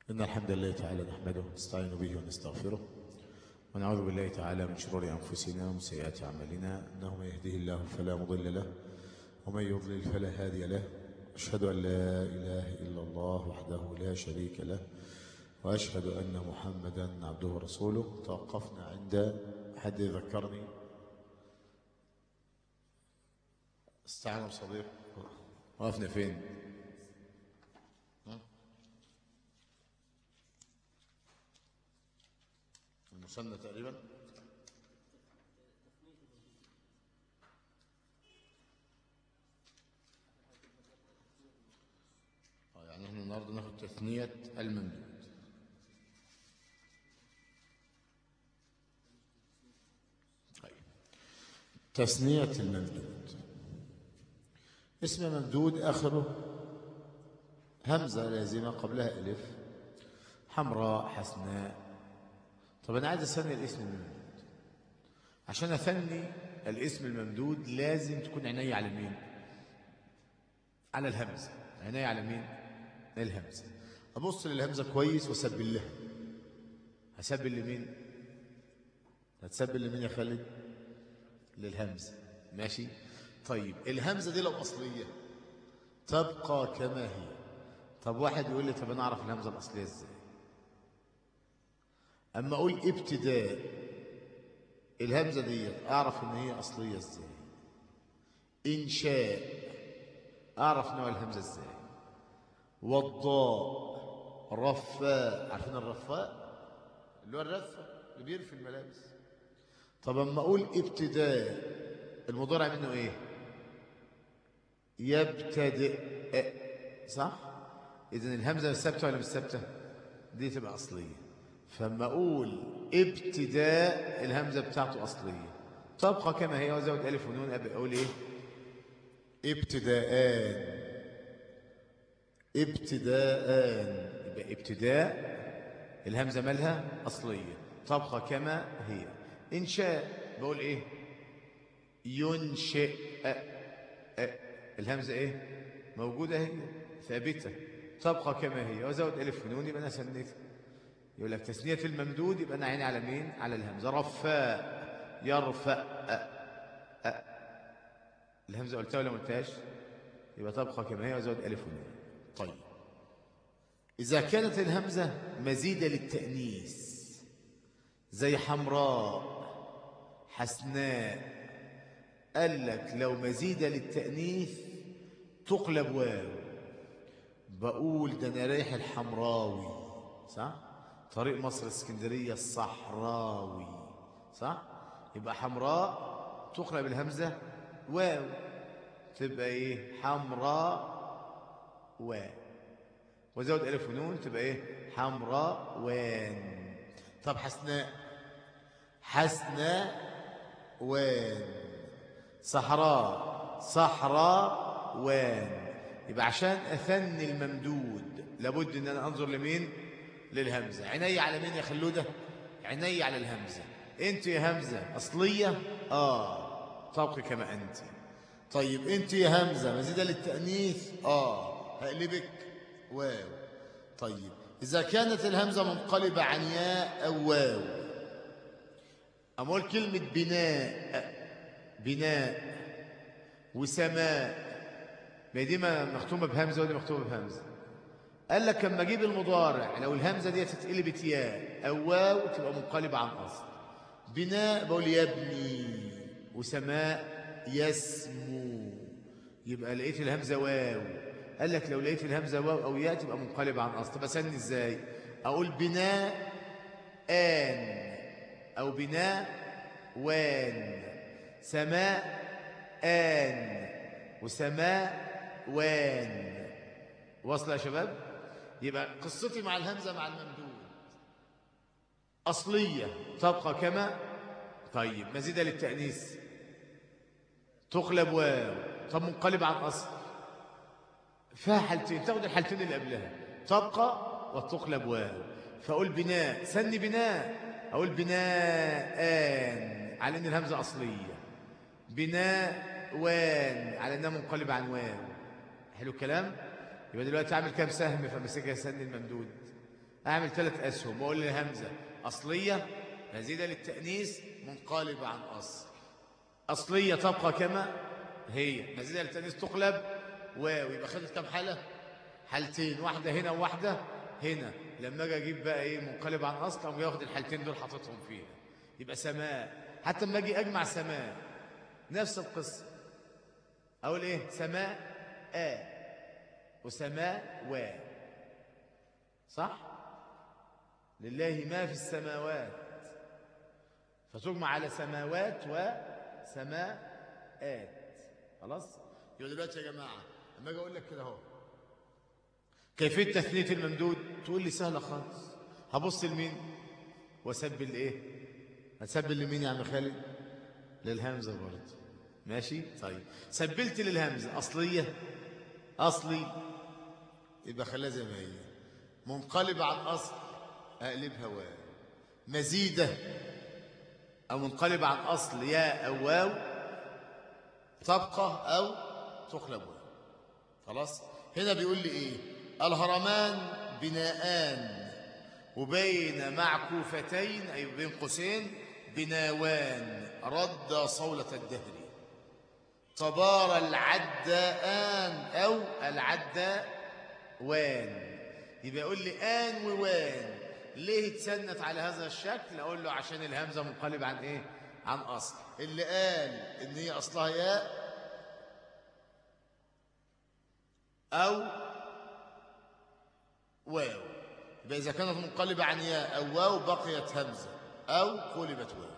إن الحمد لله تعالى نحمده ونستعين به ونستغفره ونعوذ بالله تعالى من شرور أنفسنا ومن سيئات أعمالنا إنه من يهده الله فلا مضل له ومن يضلل فلا هادي له أشهد أن لا إله إلا الله وحده لا شريك له وأشهد أن محمدا عبده ورسوله توقفنا عند حد يذكرني استعانوا بصديق وقفنا فين المثنى تقريبا آه، يعني احنا النهارده ناخد تثنية الممدود طيب تثنية الممدود اسم ممدود آخره همزة لازمة قبلها ألف حمراء حسناء طب أنا عايز أثني الاسم الممدود عشان أثني الاسم الممدود لازم تكون عيني على مين على الهمزة عيني على مين الهمزة أبص للهمزة كويس وأسبل لها هسبل لمين هتسبل لمين يا خالد للهمزة ماشي طيب الهمزة دي لو أصلية تبقى كما هي طب واحد يقول لي طب أنا أعرف الهمزة الأصلية إزاي أما أقول ابتداء الهمزة دي أعرف إن هي أصلية إزاي إنشاء أعرف نوع الهمزة إزاي والضاء رفاء عارفين الرفاء اللي هو الرفة اللي بيرفي الملابس طب أما أقول ابتداء المضارع منه إيه يبتدئ صح إذن الهمزة ثابتة ولا مش ثابتة دي تبقى أصلية فما أقول ابتداء الهمزة بتاعته أصلية تبقى كما هي وزود ألف ونون أبقى أقول إيه ابتداءان ابتداءان يبقى ابتداء الهمزة مالها أصلية تبقى كما هي إنشاء بقول إيه ينشئ الهمزة إيه موجودة هي ثابتة تبقى كما هي وزود ألف ونون يبقى أنا سنيتها يقول لك تثنية الممدود يبقى أنا عيني على مين على الهمزة رفاء يرفأ أ. أ. الهمزة قلتها ولا ما قلتهاش يبقى تبقى كما هي وزود ألف ونون طيب إذا كانت الهمزة مزيدة للتأنيث زي حمراء حسناء قال لك لو مزيدة للتأنيث تقلب واو بقول ده أنا رايح الحمراوي صح؟ طريق مصر اسكندرية الصحراوي صح؟ يبقى حمراء تقلب الهمزة واو تبقى ايه؟ حمراء واو وزود ألف ونون تبقى ايه؟ حمراء وان طب حسناء حسناء وان صحراء صحراء وان يبقى عشان أثني الممدود لابد ان انا انظر لمين للهمزة عيني على مين يا خلودة عيني على الهمزة انت يا همزة أصلية آه تبقي كما أنت طيب انت يا همزة مزيدة للتأنيث آه هقلبك واو طيب إذا كانت الهمزة منقلبة عن ياء أو واو أقول كلمة بناء بناء وسماء ما دي مختومة بهمزة ودي مختومة بهمزة قال لك لما اجيب المضارع لو الهمزة دي تتقلب ياء أو واو تبقى منقلبة عن أصل بناء بقول يبني وسماء يسمو يبقى لقيت الهمزة واو قال لك لو لقيت الهمزة واو أو ياء تبقى منقلبة عن أصل طب أسني إزاي أقول بناء آن أو بناء وان سماء آن وسماء وان واصله يا شباب يبقى قصتي مع الهمزة مع الممدود أصلية تبقى كما طيب مزيدة للتأنيث تقلب واو طب منقلب عن أصل فيها حالتين تاخد الحالتين اللي قبلها تبقى وتقلب واو فأقول بناء سني بناء أقول بناء آن على أن الهمزة أصلية بناء وان على أنها منقلب عن واو حلو الكلام يبقى دلوقتي اعمل كام سهم فمسكها سن الممدود أعمل ثلاث أسهم وأقول للهمزة أصلية مزيدة للتأنيث منقلبة عن أصل أصلية تبقى كما هي مزيدة للتأنيث تقلب واو يبقى خدت كم حالة حالتين واحدة هنا وواحدة هنا لما اجي اجيب بقى ايه منقلب عن اصل اقوم ياخد الحالتين دول حاططهم فيها يبقى سماء حتى لما اجي اجمع سماء نفس القصه اقول ايه سماء آ وسماء و صح لله ما في السماوات فتجمع على سماوات وسماءات خلاص يبقى دلوقتي يا جماعه لما اجي اقول لك كده اهو كيفيه تثنيه الممدود تقول لي سهله خالص هبص لمين واسبل ايه هتسبل لمين يا عم خالد للهمزه برضه ماشي طيب سبلت للهمزه اصليه اصلي يبقى خليها زي ما هي منقلبه عن اصل اقلبها واو مزيده او منقلبه عن اصل يا او واو تبقى او تقلب واو خلاص هنا بيقول لي ايه الهرمان بناءان وبين معكوفتين أي بين قوسين بناوان رد صولة الدهر تبار العداءان أو العداوان يبقى يقول لي آن ووان ليه اتسنت على هذا الشكل أقول له عشان الهمزة منقلب عن إيه عن أصل اللي قال إن هي أصلها ياء أو واو يبقى إذا كانت منقلبة عن ياء أو واو بقيت همزة أو قلبت واو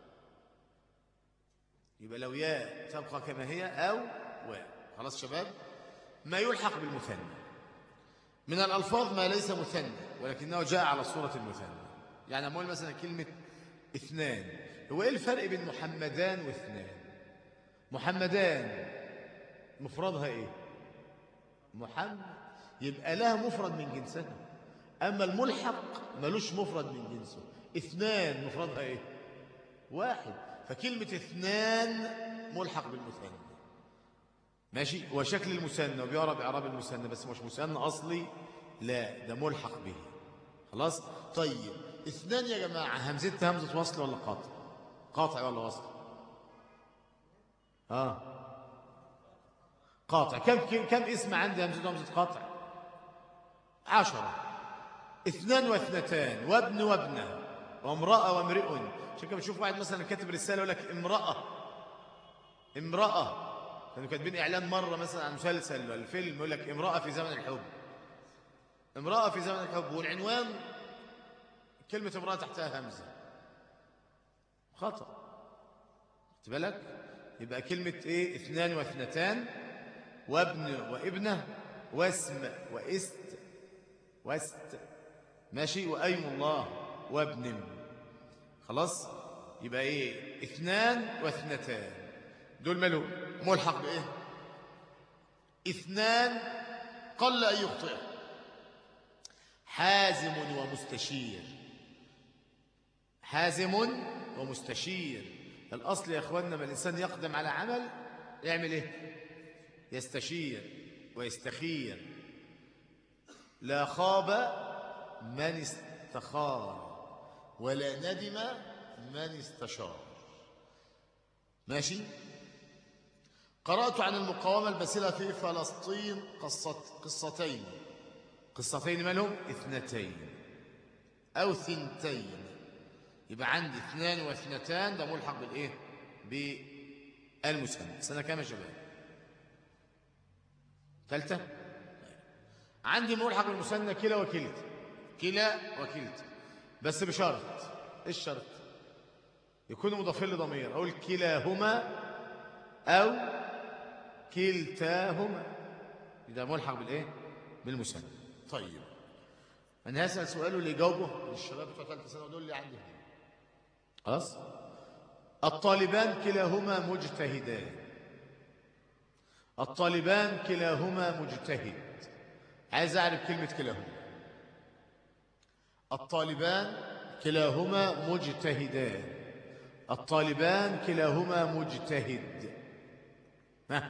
يبقى لو ياء تبقى كما هي أو واو خلاص شباب ما يلحق بالمثنى من الألفاظ ما ليس مثنى ولكنه جاء على صورة المثنى يعني أقول مثلا كلمة اثنان هو إيه الفرق بين محمدان واثنان محمدان مفردها إيه محمد يبقى لها مفرد من جنسها أما الملحق ملوش مفرد من جنسه اثنان مفردها إيه واحد فكلمة اثنان ملحق بالمثنى ماشي وشكل المثنى وبيعرى بإعراب المثنى بس مش مثنى أصلي لا ده ملحق به خلاص طيب اثنان يا جماعة همزتها همزة وصل ولا قاطع قاطع ولا وصل اه قاطع كم كم اسم عندي همزة همزة قاطع عشرة اثنان واثنتان وابن وابنة وامرأة وامرئ عشان كده بتشوف واحد مثلا كاتب رسالة يقول لك امرأة امرأة كانوا كاتبين إعلان مرة مثلا عن مسلسل ولا فيلم يقول لك امرأة في زمن الحب امرأة في زمن الحب والعنوان كلمة امرأة تحتها همزة خطأ خدت بالك يبقى كلمة ايه اثنان واثنتان وابن وابنة واسم واست واست ماشي وأيم الله وابن خلاص يبقى ايه اثنان واثنتان دول ماله ملحق بايه اثنان قل ان يخطئ حازم ومستشير حازم ومستشير الاصل يا اخواننا ما الانسان يقدم على عمل يعمل ايه يستشير ويستخير لا خاب من استخار ولا ندم من استشار ماشي قرأت عن المقاومة الباسلة في فلسطين قصة قصتين قصتين ما لهم اثنتين أو ثنتين يبقى عندي اثنان واثنتان ده ملحق بالإيه بالمسمى سنة كام يا شباب ثالثة عندي ملحق بالمثنى كلا وكلتا كلا وكلتا بس بشرط ايه الشرط يكونوا مضافين لضمير اقول كلاهما او كلتاهما ده ملحق بالايه بالمثنى طيب انا هسال سؤال واللي يجاوبه للشباب بتوع ثالثه سنه دول اللي عندي خلاص الطالبان كلاهما مجتهدان الطالبان كلاهما مجتهد عايز اعرف كلمه كلاهما الطالبان كلاهما مجتهدان الطالبان كلاهما مجتهد ها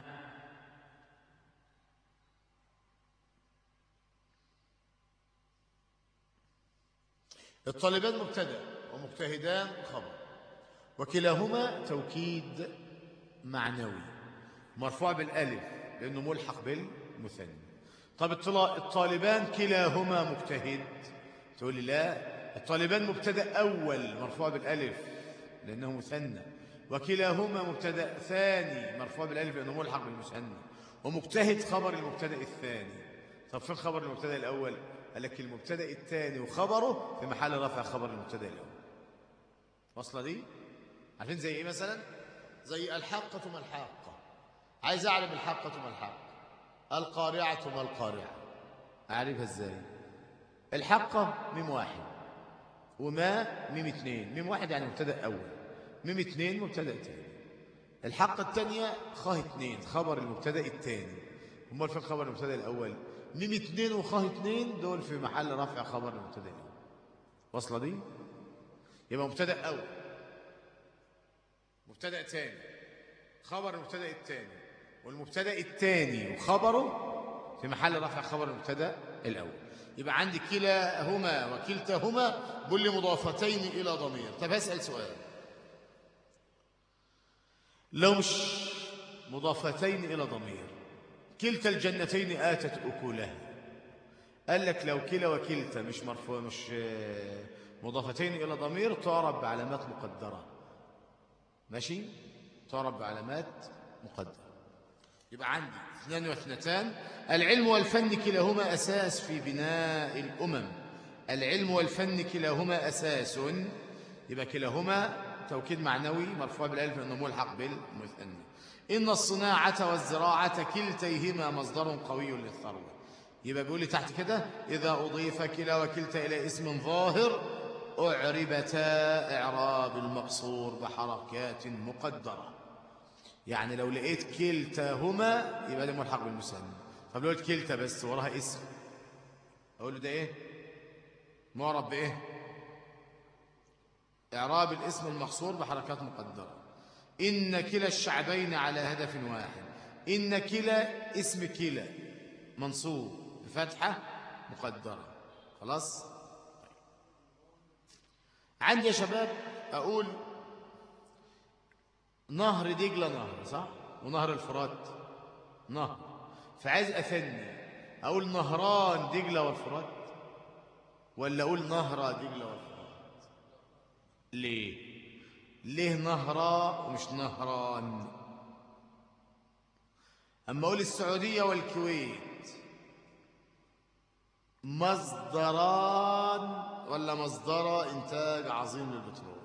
الطالبان مبتدا ومجتهدان خبر وكلاهما توكيد معنوي مرفوع بالالف لانه ملحق بالمثنى طب الطالبان كلاهما مجتهد تقول لي لا الطالبان مبتدا اول مرفوع بالالف لانه مثنى وكلاهما مبتدا ثاني مرفوع بالالف لانه ملحق بالمثنى ومجتهد خبر المبتدا الثاني طب فين خبر المبتدا الاول قال لك المبتدا الثاني وخبره في محل رفع خبر المبتدا الاول واصله دي عارفين زي ايه مثلا زي الحقه ما الحاقه عايز اعرف الحقه ما الحاقه القارعه ما القارعه اعرفها ازاي الحقه ميم واحد وما ميم اثنين ميم واحد يعني مبتدا اول ميم اثنين مبتدا ثاني الحقه الثانيه خاه اثنين خبر المبتدا الثاني امال فين خبر المبتدا الاول ميم اثنين وخاه اثنين دول في محل رفع خبر المبتدا الاول واصله دي يبقى مبتدا اول مبتدا ثاني خبر المبتدا الثاني والمبتدا الثاني وخبره في محل رفع خبر المبتدا الاول يبقى عندي كلاهما وكلتاهما بل مضافتين الى ضمير طب هسال سؤال لو مش مضافتين الى ضمير كلتا الجنتين اتت اكلها قال لك لو كلا وكلتا مش مرفوع مش مضافتين الى ضمير تعرب بعلامات مقدره ماشي تعرب بعلامات مقدره يبقى عندي اثنان واثنتان العلم والفن كلاهما أساس في بناء الأمم العلم والفن كلاهما أساس يبقى كلاهما توكيد معنوي مرفوع بالالف لانه ملحق بالمثنى ان الصناعه والزراعه كلتيهما مصدر قوي للثروه يبقى بيقول لي تحت كده اذا اضيف كلا وكلتا الى اسم ظاهر اعربتا اعراب المقصور بحركات مقدره يعني لو لقيت كلتاهما يبقى ده ملحق بالمثنى طب لو قلت كلتا بس وراها اسم اقول له ده ايه معرب بايه إعراب الاسم المقصور بحركات مقدرة إن كلا الشعبين على هدف واحد إن كلا اسم كلا منصوب بفتحة مقدرة خلاص طيب. عندي يا شباب أقول نهر دجلة نهر صح ونهر الفرات نهر فعايز أثني أقول نهران دجلة والفرات ولا أقول نهر دجلة والفرات ليه ليه نهرا ومش نهران أما أقول السعودية والكويت مصدران ولا مصدر إنتاج عظيم للبترول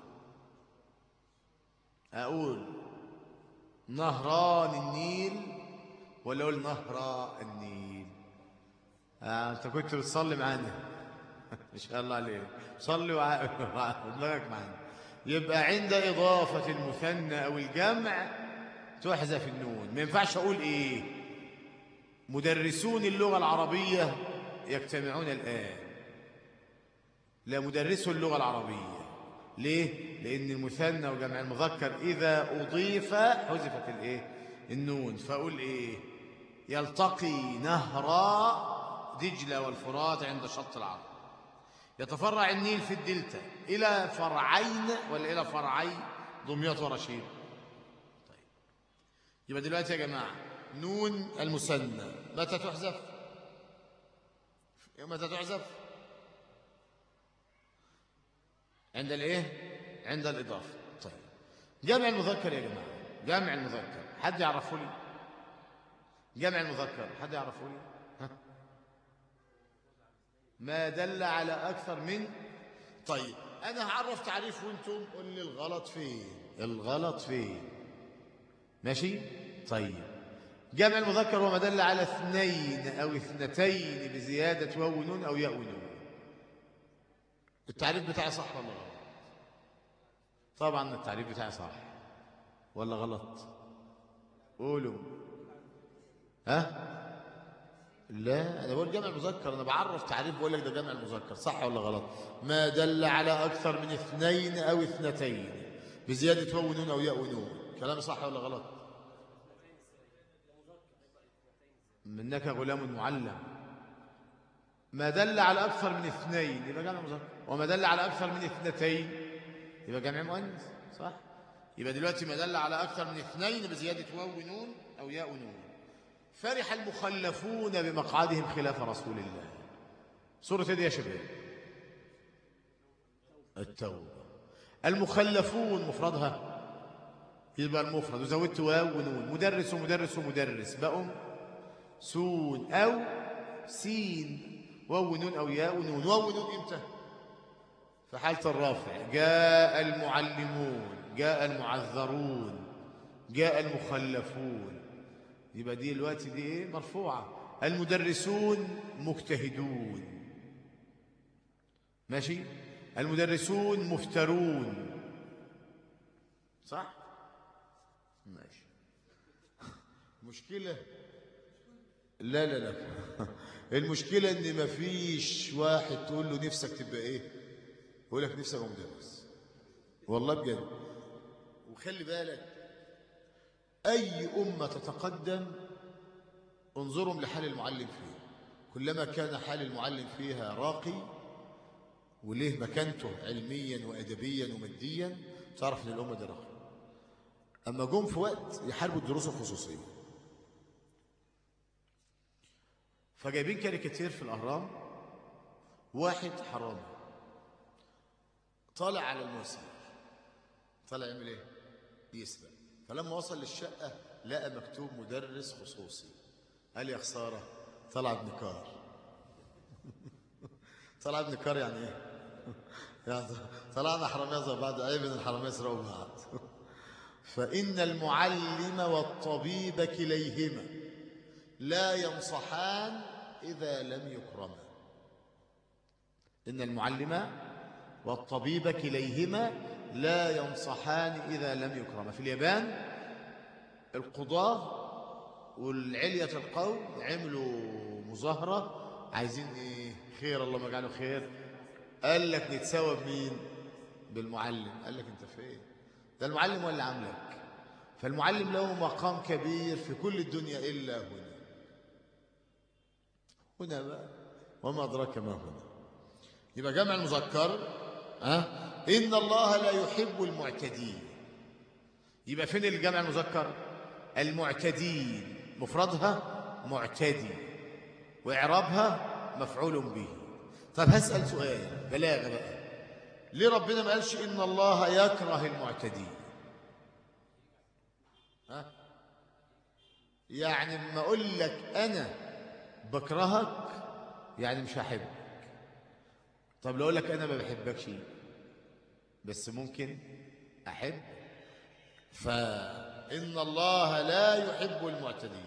أقول نهران النيل ولا أقول نهر النيل آه أنت كنت بتصلي معانا ما شاء الله عليك صلي ودماغك معانا يبقى عند إضافة المثنى أو الجمع تحذف النون ما ينفعش أقول إيه مدرسون اللغة العربية يجتمعون الآن لا مدرسو اللغة العربية ليه؟ لأن المثنى وجمع المذكر إذا أضيف حذفت الإيه؟ النون فأقول إيه؟ يلتقي نهرا دجلة والفرات عند شط العرب يتفرع النيل في الدلتا إلى فرعين ولا إلى فرعي دمياط ورشيد طيب يبقى دلوقتي يا جماعة نون المثنى متى تحذف متى تحذف عند الايه عند الإضافة طيب جمع المذكر يا جماعة جمع المذكر حد يعرفه لي جمع المذكر حد يعرفه لي ها ما دل على أكثر من طيب أنا هعرف تعريف وانتم قول لي الغلط فين الغلط فين ماشي طيب جمع المذكر هو ما دل على اثنين أو اثنتين بزيادة واو نون أو ياء نون التعريف بتاعي صح ولا غلط طبعا التعريف بتاعي صح ولا غلط قولوا ها لا انا بقول جمع مذكر انا بعرف تعريف بقول لك ده جمع المذكر صح ولا غلط ما دل على اكثر من اثنين او اثنتين بزياده واو نون او ياء نون كلامي صح ولا غلط منك غلام معلم ما دل على أكثر من اثنين يبقى جمع مذكر وما دل على أكثر من اثنتين يبقى جمع مؤنث صح يبقى دلوقتي ما دل على أكثر من اثنين بزيادة واو ونون أو ياء ونون فرح المخلفون بمقعدهم خلاف رسول الله سورة دي يا شباب التوبة المخلفون مفردها يبقى المفرد وزودت واو ونون مدرس ومدرس ومدرس بقوا سون أو سين واو ونون أو ياء ونون واو ونون إمتى في حالة الرفع جاء المعلمون جاء المعذرون جاء المخلفون يبقى دي الوقت دي ايه مرفوعة المدرسون مجتهدون ماشي المدرسون مفترون صح ماشي مشكلة لا لا لا المشكلة ان مفيش واحد تقول له نفسك تبقى ايه يقول لك نفسك ابقى مدرس والله بجد وخلي بالك اي امة تتقدم انظرهم لحال المعلم فيها كلما كان حال المعلم فيها راقي وليه مكانته علميا وادبيا وماديا تعرف ان الامه دي راقيه اما جم في وقت يحاربوا الدروس الخصوصيه فجايبين كاريكاتير في الاهرام واحد حرامي طالع على المسرح طالع يعمل ايه يسرق فلما وصل للشقه لقى مكتوب مدرس خصوصي قال يا خساره طلع ابن كار طلع ابن كار يعني ايه يعني طلعنا حراميه زي بعض عيب ان الحراميه يسرقوا بعض فان المعلم والطبيب كليهما لا ينصحان اذا لم يكرما ان المعلم والطبيب كليهما لا ينصحان اذا لم يكرما في اليابان القضاه والعلية القوم عملوا مظاهرة عايزين ايه خير اللهم اجعله خير قال لك نتساوى بمين بالمعلم قال لك انت فين ده المعلم ولا عاملك فالمعلم له مقام كبير في كل الدنيا إلا هنا هنا بقى وما أدراك ما هنا يبقى جمع المذكر ها إن الله لا يحب المعتدين يبقى فين الجمع المذكر المعتدين مفردها معتدي وإعرابها مفعول به طب هسأل سؤال بلاغة بقى ليه ربنا ما قالش إن الله يكره المعتدين ها؟ يعني ما أقول لك أنا بكرهك يعني مش هحبك طب لو أقول لك أنا ما بحبكش بس ممكن أحب فإن الله لا يحب المعتدين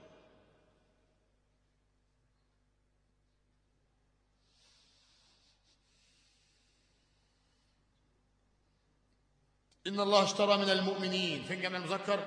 إن الله اشترى من المؤمنين فين جمع المذكر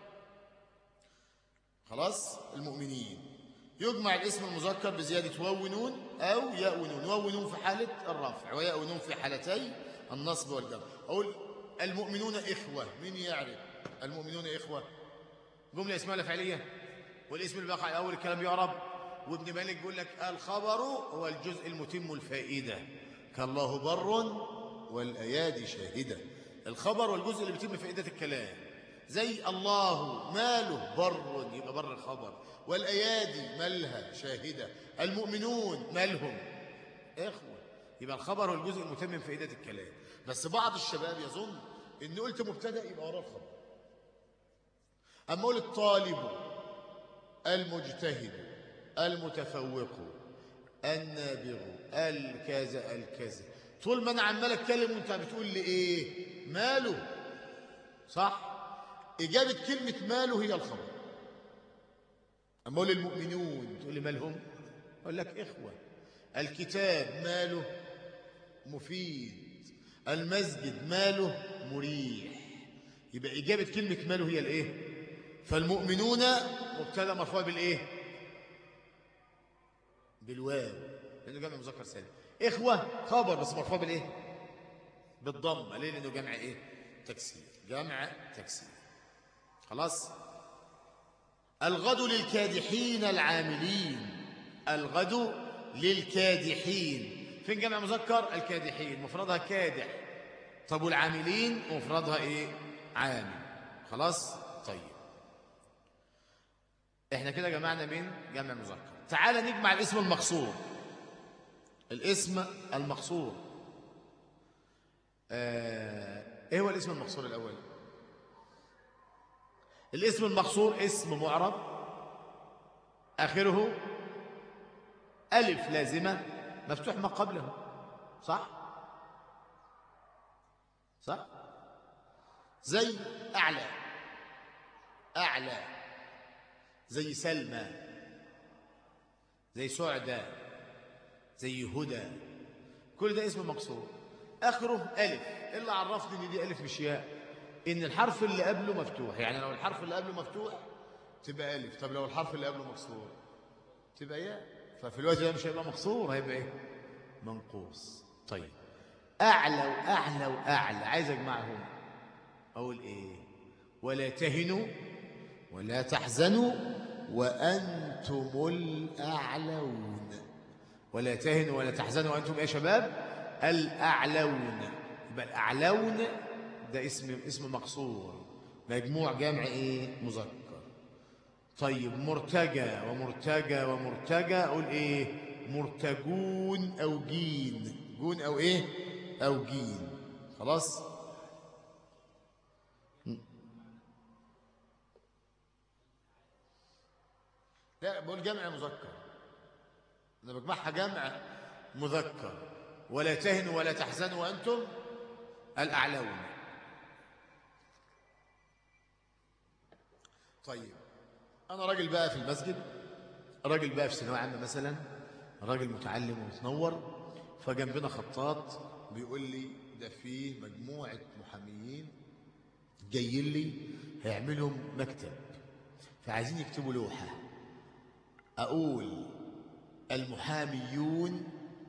خلاص المؤمنين يجمع الاسم المذكر بزيادة واو ونون أو ياء ونون واو ونون في حالة الرفع وياء ونون في حالتي النصب والجر أقول المؤمنون إخوة مين يعرف المؤمنون إخوة جملة اسمها لا فعلية والاسم اللي بقى أول الكلام يعرب وابن مالك بيقول لك الخبر هو الجزء المتم الفائدة كالله بر والأيادي شاهدة الخبر والجزء اللي بيتم فائدة الكلام زي الله ماله بر يبقى بر الخبر والأيادي مالها شاهدة المؤمنون مالهم إخوة يبقى الخبر والجزء المتم من فائدة الكلام بس بعض الشباب يظن إن قلت مبتدأ يبقى وراه الخبر أما قول الطالب المجتهد المتفوق النابغ الكذا الكذا طول ما انا عمال اتكلم وانت بتقول لي ايه ماله صح اجابه كلمه ماله هي الخبر اما اقول المؤمنون تقول لي مالهم اقول لك اخوه الكتاب ماله مفيد المسجد ماله مريح يبقى اجابه كلمه ماله هي الايه فالمؤمنون مبتدا مرفوع بالايه بالواو لانه جمع مذكر سالم اخوه خبر بس مرفوع بالايه بالضم ليه لانه جمع ايه تكسير جمع تكسير خلاص الغد للكادحين العاملين الغد للكادحين فين جمع مذكر الكادحين مفردها كادح طب والعاملين مفردها ايه عامل خلاص طيب احنا كده جمعنا مين جمع مذكر تعال نجمع الاسم المقصور الاسم المقصور آه ايه هو الاسم المقصور الاول الاسم المقصور اسم معرب اخره الف لازمه مفتوح ما قبله صح صح زي اعلى اعلى زي سلمى زي سعدة زي هدى كل ده اسم مقصور اخره الف اللي عرفني ان دي الف مش ياء ان الحرف اللي قبله مفتوح يعني لو الحرف اللي قبله مفتوح تبقى الف طب لو الحرف اللي قبله مكسور تبقى ياء ففي الوقت ده مش هيبقى مكسور هيبقى ايه منقوص طيب اعلى واعلى واعلى عايز اجمعهم اقول ايه ولا تهنوا ولا تحزنوا وانتم الاعلون ولا تهنوا ولا تحزنوا وانتم ايه يا شباب الاعلون يبقى الاعلون ده اسم اسم مقصور مجموع جمع ايه مذكر طيب مرتجى ومرتجى ومرتجى اقول ايه مرتجون او جين جون او ايه او جين خلاص لا بقول جمع مذكر انا بجمعها جمع مذكر ولا تهنوا ولا تحزنوا وانتم الاعلون طيب انا راجل بقى في المسجد راجل بقى في ثانويه عامه مثلا راجل متعلم ومتنور فجنبنا خطاط بيقول لي ده فيه مجموعه محاميين جايين لي هيعملوا مكتب فعايزين يكتبوا لوحه اقول المحاميون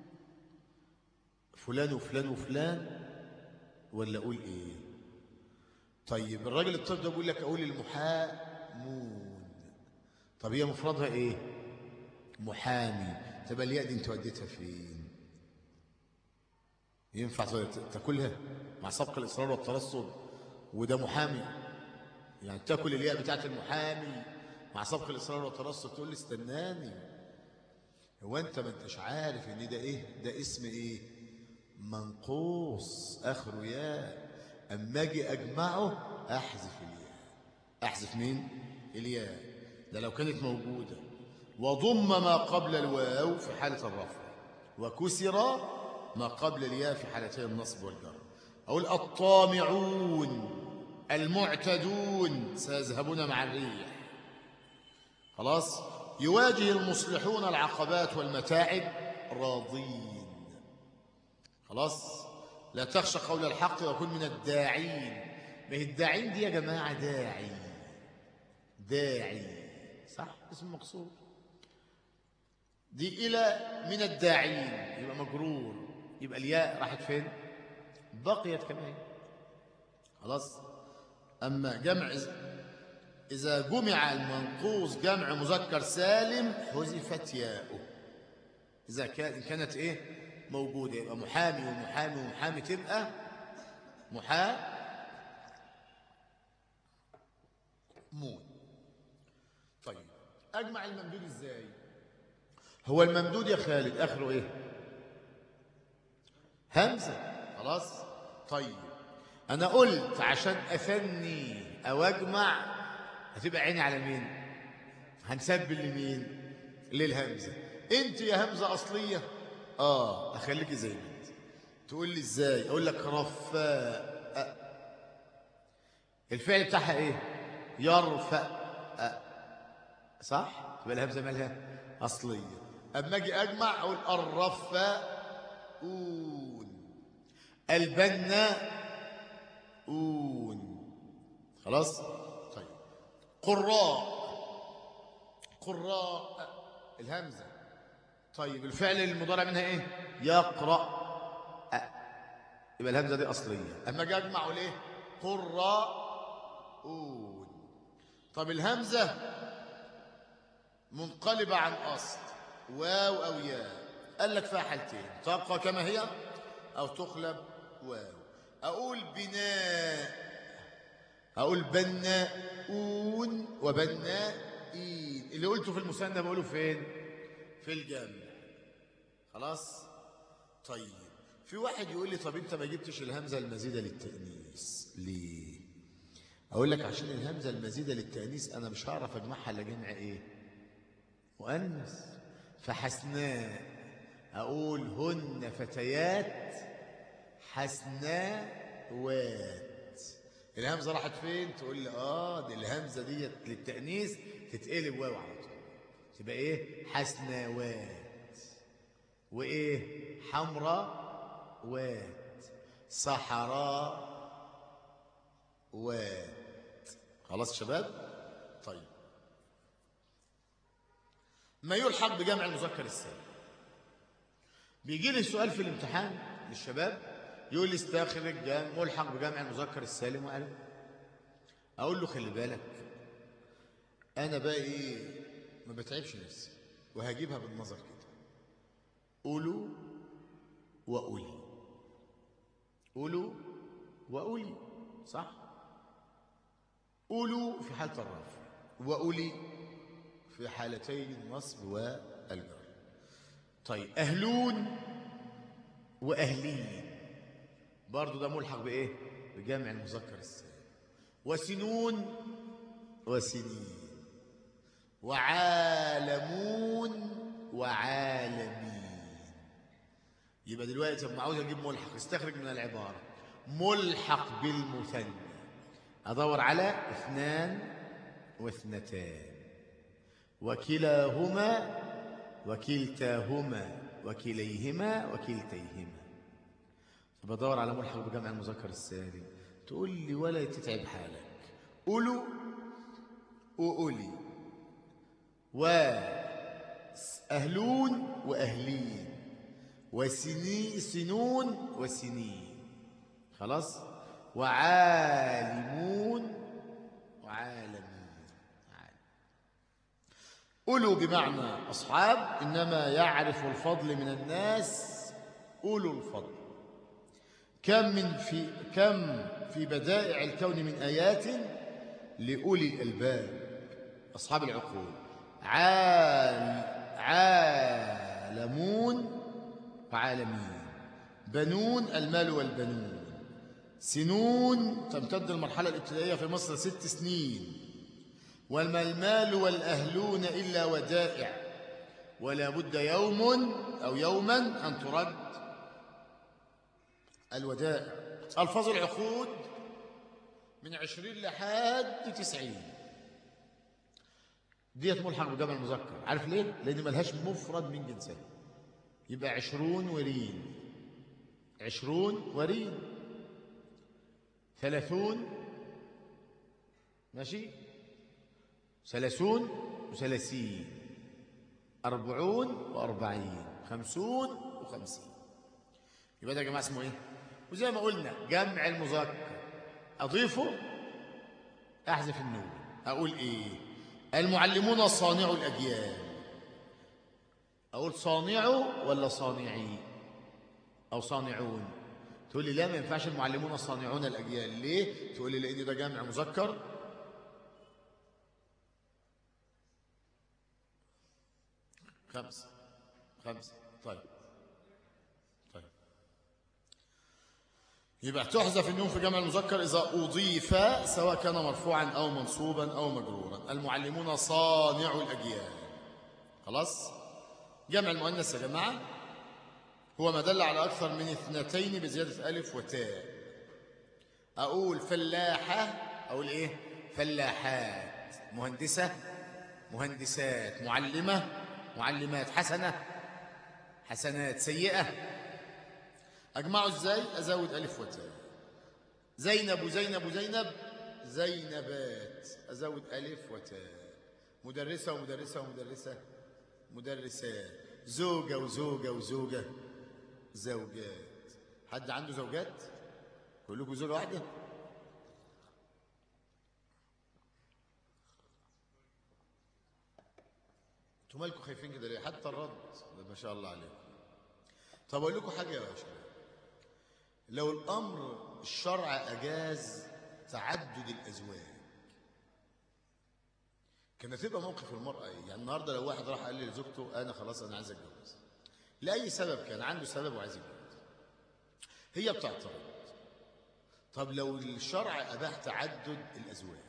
فلان وفلان وفلان ولا اقول ايه طيب الراجل الطب ده بيقول لك اقول المحامون طب هي مفردها ايه محامي طب الياء دي انت وديتها فين ينفع تاكلها مع سبق الاصرار والترصد وده محامي يعني تاكل الياء بتاعت المحامي مع سبق الاصرار والترصد تقول لي استناني هو انت ما انتش عارف ان ده ايه ده اسم ايه منقوص اخره ياء اما اجي اجمعه احذف الياء احذف مين الياء ده لو كانت موجوده وضم ما قبل الواو في حاله الرفع وكسر ما قبل الياء في حالتي النصب والجر اقول الطامعون المعتدون سيذهبون مع الريح خلاص يواجه المصلحون العقبات والمتاعب راضين خلاص لا تخشى قول الحق وكن من الداعين ما هي الداعين دي يا جماعة داعي داعي صح اسم مقصود دي إلى من الداعين يبقى مجرور يبقى الياء راحت فين بقيت كمان خلاص أما جمع إذا جمع المنقوص جمع مذكر سالم حذفت ياؤه إذا كانت إيه موجودة يبقى محامي ومحامي ومحامي تبقى محا مون طيب أجمع الممدود إزاي هو الممدود يا خالد آخره إيه همزة خلاص طيب أنا قلت عشان أثني أو أجمع هتبقى عيني على مين هنسبل لمين للهمزة انت يا همزة أصلية آه أخليكي زي ما انت تقول لي إزاي أقول لك رفاء الفعل بتاعها إيه يرفع صح تبقى الهمزة مالها أصلية أما أجي أجمع أقول الرفاؤون البناؤون خلاص طيب قراء قراء الهمزة طيب الفعل المضارع منها ايه يقرأ يبقى الهمزة دي أصلية أما أجي أجمع أقول ايه قراءون طب الهمزة منقلبة عن أصل واو أو ياء قال لك فيها حالتين تبقى كما هي أو تقلب واو أقول بناء أقول بناؤون وبنائين اللي قلته في المثنى بقوله فين في الجمع خلاص طيب في واحد يقول لي طب انت ما جبتش الهمزه المزيده للتانيث ليه اقول لك عشان الهمزه المزيده للتانيث انا مش هعرف اجمعها الا جمع ايه مؤنث فحسناء اقول هن فتيات حسناوات الهمزه راحت فين تقول لي اه دي الهمزه ديت للتانيث تتقلب واو على طول تبقى ايه حسناوات وايه حمراء وات صحراء وات خلاص شباب طيب ما يلحق بجمع المذكر السالم بيجي لي سؤال في الامتحان للشباب يقول لي استخرج جمع ملحق بجمع المذكر السالم وقال اقول له خلي بالك انا بقى ايه ما بتعبش نفسي وهجيبها بالنظر كده قولوا وأولي قولوا وأولي صح قولوا في حالة الرفع وأولي في حالتي النصب والجر طيب أهلون وأهلين برضو ده ملحق بإيه بجمع المذكر السالم وسنون وسنين وعالمون وعالمين يبقى دلوقتي لما عاوز اجيب ملحق استخرج من العباره ملحق بالمثنى ادور على اثنان واثنتان وكلاهما وكلتاهما وكليهما وكلتيهما طب ادور على ملحق بجمع المذكر السالم تقول لي ولا تتعب حالك قولوا وقولي وأهلون وأهلين وسني سنون وسنين خلاص وعالمون وعالمين أولو بمعنى أصحاب إنما يعرف الفضل من الناس أولو الفضل كم من في كم في بدائع الكون من آيات لأولي الألباب أصحاب العقول عال عالمون وعالمين بنون المال والبنون سنون تمتد المرحلة الابتدائية في مصر ست سنين وما المال والأهلون إلا ودائع ولا بد يوم أو يوما أن ترد الودائع ألفاظ العقود من عشرين لحد تسعين ديت ملحق بجمع المذكر عارف ليه؟ لأن ملهاش مفرد من جنسها يبقى عشرون ورين عشرون ورين ثلاثون ماشي ثلاثون وثلاثين أربعون وأربعين خمسون وخمسين يبقى ده يا جماعة اسمه إيه؟ وزي ما قلنا جمع المذكر أضيفه أحذف النون أقول إيه؟ المعلمون صانع الأجيال أقول صانعوا ولا صانعي أو صانعون تقول لي لا ما ينفعش المعلمون صانعون الأجيال ليه؟ تقول لي لأن ده جمع مذكر خمسة خمسة طيب طيب يبقى تحذف النون في جمع المذكر إذا أضيف سواء كان مرفوعا أو منصوبا أو مجرورا المعلمون صانع الأجيال خلاص جمع المؤنث يا جماعة هو ما دل على أكثر من اثنتين بزيادة ألف وتاء أقول فلاحة أقول إيه فلاحات مهندسة مهندسات معلمة معلمات حسنة حسنات سيئة أجمعه إزاي أزود ألف وتاء زينب وزينب وزينب زينبات أزود ألف وتاء مدرسة ومدرسة ومدرسة مدرسات زوجة وزوجة وزوجة زوجات حد عنده زوجات كلكم زوجة واحدة انتوا مالكم خايفين كده ليه حتى الرد ده ما شاء الله عليكم طب اقول لكم حاجه يا شباب لو الامر الشرع اجاز تعدد الازواج كانت تبقى موقف المراه ايه يعني النهارده لو واحد راح قال لي لزوجته انا خلاص انا عايز اتجوز لاي سبب كان عنده سبب وعايز يتجوز هي بتعترض طب لو الشرع اباح تعدد الازواج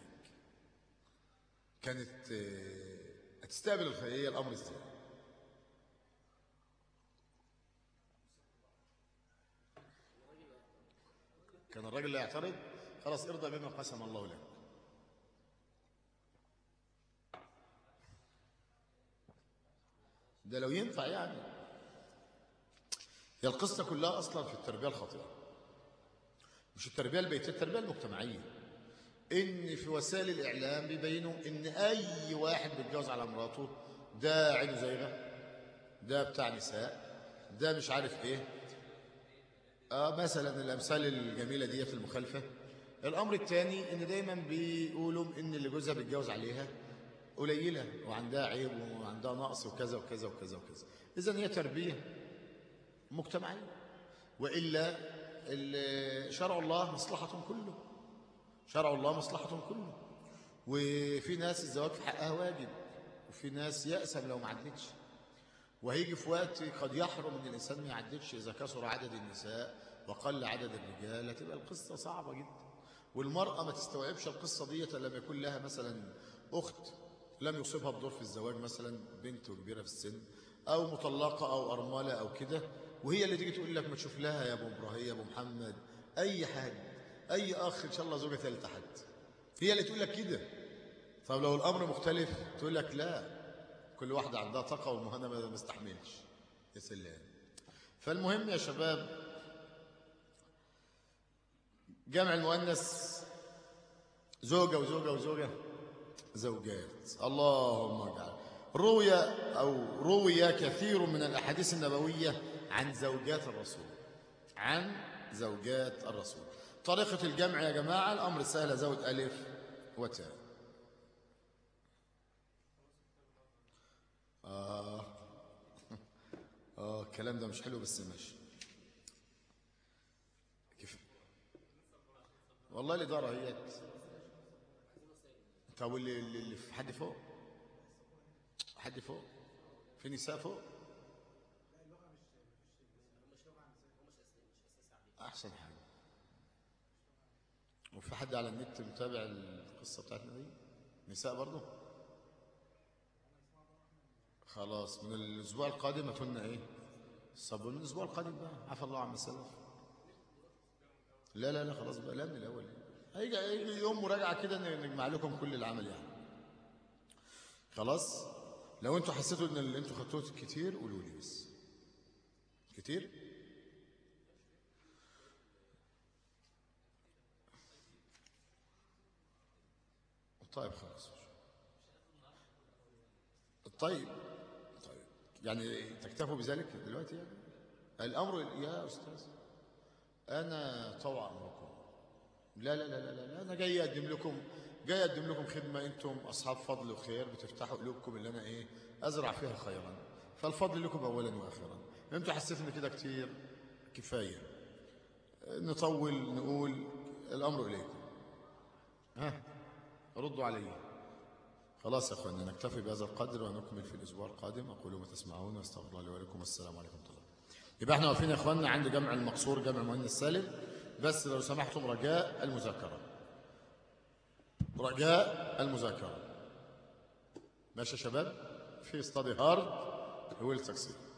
كانت آه، هتستقبل الخيريه الامر ازاي كان الراجل لا يعترض خلاص ارضى بما قسم الله لك ده لو ينفع يعني هي القصة كلها أصلا في التربية الخاطئة مش التربية البيتية التربية المجتمعية إن في وسائل الإعلام بيبينوا إن أي واحد بيتجوز على مراته ده عينه زيغة ده بتاع نساء ده مش عارف إيه آه مثلا الأمثال الجميلة ديت المخالفة الأمر الثاني إن دايما بيقولوا إن اللي جوزها بيتجوز عليها قليلة وعندها عيب وعندها نقص وكذا وكذا وكذا وكذا إذا هي تربية مجتمعية وإلا ال- شرع الله مصلحة كله شرع الله مصلحة كله وفي ناس الزواج في حقها واجب وفي ناس يأسم لو ما عدتش وهيجي في وقت قد يحرم ان الانسان ما يعدتش اذا كثر عدد النساء وقل عدد الرجال هتبقى القصه صعبه جدا والمراه ما تستوعبش القصه ديت الا لما يكون لها مثلا اخت لم يصيبها الدور في الزواج مثلا بنت كبيره في السن او مطلقه او ارمله او كده وهي اللي تيجي تقول لك ما تشوف لها يا ابو ابراهيم يا ابو محمد اي حاجه اي اخ ان شاء الله زوجه ثالثه حد هي اللي تقول لك كده طب لو الامر مختلف تقول لك لا كل واحدة عندها طاقة والمهنة ما ما استحملش يا سلام فالمهم يا شباب جمع المؤنث زوجة وزوجة وزوجة زوجات اللهم اجعل روي أو روي كثير من الأحاديث النبوية عن زوجات الرسول عن زوجات الرسول طريقة الجمع يا جماعة الأمر سهل زود ألف وتاء آه آه الكلام ده مش حلو بس ماشي كيف والله الإدارة هي طب واللي اللي اللي في حد فوق حد فوق في نساء فوق أحسن حاجة وفي حد على النت متابع القصة بتاعتنا دي نساء برضه خلاص من الاسبوع القادم هتقولنا ايه الصبر من الاسبوع القادم بقى عفى الله عما سلف لا لا لا خلاص بقى لا من الاول هيجي هيجي يوم مراجعه كده ن- نجمع لكم كل العمل يعني خلاص لو انتوا حسيتوا ان اللي انتوا خدتوه كتير قولوا لي بس كتير طيب خلاص طيب طيب يعني تكتفوا بذلك دلوقتي يعني الامر يا استاذ انا طوع امركم لا لا لا لا لا لا، انا جاي اقدم لكم جاي اقدم لكم خدمه انتم اصحاب فضل وخير بتفتحوا قلوبكم اللي انا ايه ازرع فيها خيرا فالفضل لكم اولا واخرا انتوا حسيتوا ان كده كتير كفايه نطول نقول الامر اليكم ها ردوا علي خلاص يا اخواننا نكتفي بهذا القدر ونكمل في الاسبوع القادم اقول ما تسمعون واستغفر الله لي ولكم والسلام عليكم ورحمه الله يبقى احنا واقفين يا اخواننا عند جمع المقصور جمع مؤنث سالم بس لو سمحتم رجاء المذاكره رجاء المذاكره ماشي يا شباب في استادي هارد ويل سكسيد